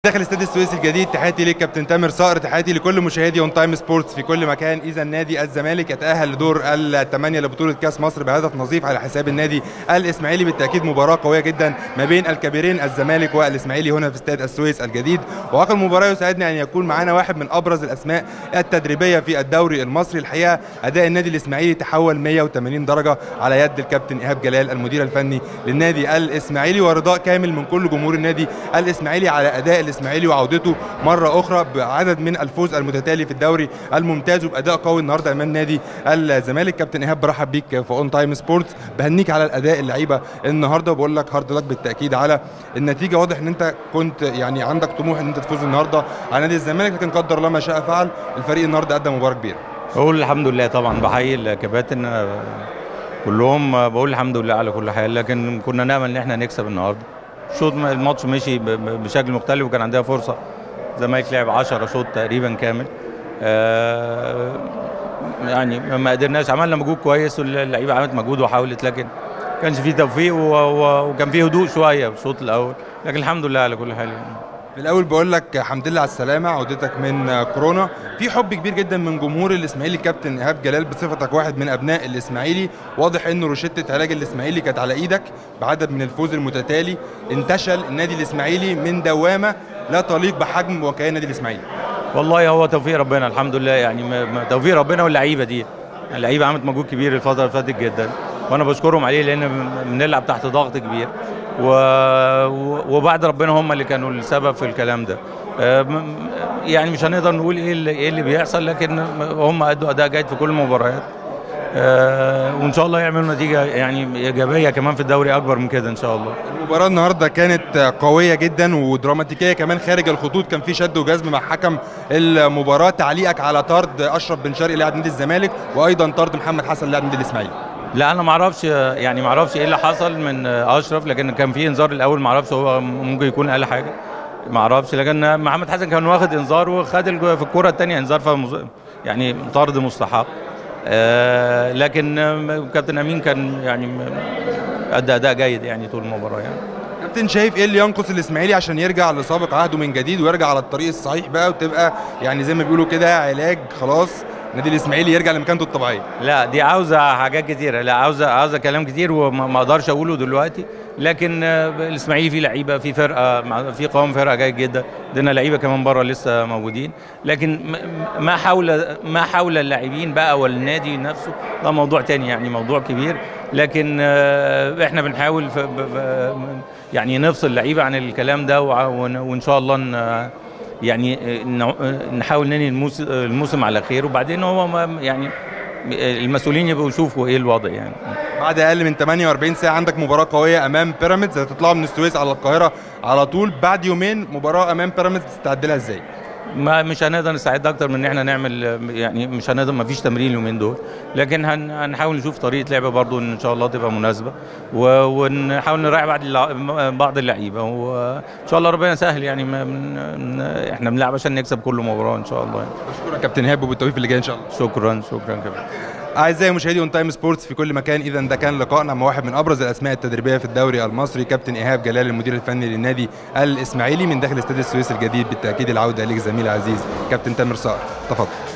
داخل استاد السويس الجديد تحياتي ليك كابتن تامر صقر تحياتي لكل مشاهدي اون تايم سبورتس في كل مكان اذا نادي الزمالك يتاهل لدور الثمانيه لبطوله كاس مصر بهدف نظيف على حساب النادي الاسماعيلي بالتاكيد مباراه قويه جدا ما بين الكبيرين الزمالك والاسماعيلي هنا في استاد السويس الجديد واخر مباراه يسعدني ان يكون معنا واحد من ابرز الاسماء التدريبيه في الدوري المصري الحقيقه اداء النادي الاسماعيلي تحول 180 درجه على يد الكابتن ايهاب جلال المدير الفني للنادي الاسماعيلي ورضاء كامل من كل جمهور النادي الاسماعيلي على اداء الاسماعيلي وعودته مره اخرى بعدد من الفوز المتتالي في الدوري الممتاز وباداء قوي النهارده امام نادي الزمالك كابتن ايهاب برحب بيك في اون تايم سبورتس بهنيك على الاداء اللعيبه النهارده وبقول لك هارد لك بالتاكيد على النتيجه واضح ان انت كنت يعني عندك طموح ان انت تفوز النهارده على نادي الزمالك لكن قدر الله ما شاء فعل الفريق النهارده قدم مباراه كبيره بقول الحمد لله طبعا بحيي الكباتن آه، كلهم آه، بقول الحمد لله على كل حال لكن كنا نامل ان احنا نكسب النهارده شوط الماتش مشي ب- ب- بشكل مختلف وكان عندنا فرصه الزمالك لعب 10 شوط تقريبا كامل آه، يعني ما قدرناش عملنا مجهود كويس واللعيبه عملت مجهود وحاولت لكن كانش فيه توفيق و- و- وكان فيه هدوء شويه في الشوط الاول لكن الحمد لله على كل حال يعني. في الاول بقول لك الحمد لله على السلامه عودتك من كورونا في حب كبير جدا من جمهور الاسماعيلي كابتن ايهاب جلال بصفتك واحد من ابناء الاسماعيلي واضح ان روشته علاج الاسماعيلي كانت على ايدك بعدد من الفوز المتتالي انتشل النادي الاسماعيلي من دوامه لا تليق بحجم وكيان النادي الاسماعيلي والله هو توفيق ربنا الحمد لله يعني ما- ما- توفيق ربنا واللعيبه دي اللعيبه عملت مجهود كبير الفتره اللي فاتت جدا وانا بشكرهم عليه لان بن- بنلعب تحت ضغط كبير و... و- وبعد ربنا هم اللي كانوا السبب في الكلام ده آه، م- يعني مش هنقدر نقول ايه اللي, إيه اللي بيحصل لكن هم ادوا اداء جيد في كل المباريات آه، وان شاء الله يعملوا نتيجه يعني ايجابيه كمان في الدوري اكبر من كده ان شاء الله المباراه النهارده كانت قويه جدا ودراماتيكيه كمان خارج الخطوط كان في شد وجذب مع حكم المباراه تعليقك على طرد اشرف بن شرقي لاعب نادي الزمالك وايضا طرد محمد حسن لاعب نادي الاسماعيلي لا انا ما اعرفش يعني ما اعرفش ايه اللي حصل من اشرف لكن كان في انذار الاول ما اعرفش هو ممكن يكون قال حاجه ما اعرفش لكن محمد حسن كان واخد انذار وخد الج- في الكره الثانيه انذار فمز... يعني طرد مستحق آه لكن آه، كابتن امين كان يعني م- ادى اداء جيد يعني طول المباراه يعني كابتن شايف ايه اللي ينقص الاسماعيلي عشان يرجع لسابق عهده من جديد ويرجع على الطريق الصحيح بقى وتبقى يعني زي ما بيقولوا كده علاج خلاص النادي الاسماعيلي يرجع لمكانته الطبيعيه لا دي عاوزه حاجات كتيره لا عاوزه عاوزه كلام كتير وما ما اقدرش اقوله دلوقتي لكن آه، الاسماعيلي فيه لعيبه في فرقه مع- في قوام فرقه جيد جدا عندنا لعيبه كمان بره لسه موجودين لكن م- ما حول ما حول اللاعبين بقى والنادي نفسه ده موضوع تاني يعني موضوع كبير لكن آه، احنا بنحاول ف- ب- ب- يعني نفصل اللعيبه عن الكلام ده وع- ون- وان شاء الله ن- يعني ن- نحاول ننهي الموس- الموسم على خير وبعدين هو ما- يعني المسؤولين يبقوا يشوفوا ايه الوضع يعني بعد اقل من 48 ساعه عندك مباراه قويه امام بيراميدز هتطلعوا من السويس على القاهره على طول بعد يومين مباراه امام بيراميدز تستعد لها ازاي ما مش هنقدر نستعد اكتر من ان احنا نعمل يعني مش هنقدر ما فيش تمرين اليومين دول لكن هن هنحاول نشوف طريقه لعبه برضو ان شاء الله تبقى مناسبه و- ونحاول نراعي بعض اللع- بعض اللعيبه وان شاء الله ربنا يسهل يعني ما من احنا بنلعب عشان نكسب كل مباراه ان شاء الله يعني. بشكرك كابتن ايهاب وبالتوفيق اللي جاي ان شاء الله شكرا شكرا كمان اعزائي مشاهدي اون تايم سبورتس في كل مكان اذا ده كان لقائنا مع واحد من ابرز الاسماء التدريبيه في الدوري المصري كابتن ايهاب جلال المدير الفني للنادي الاسماعيلي من داخل استاد السويس الجديد بالتاكيد العوده ليك زميل عزيز كابتن تامر صقر تفضل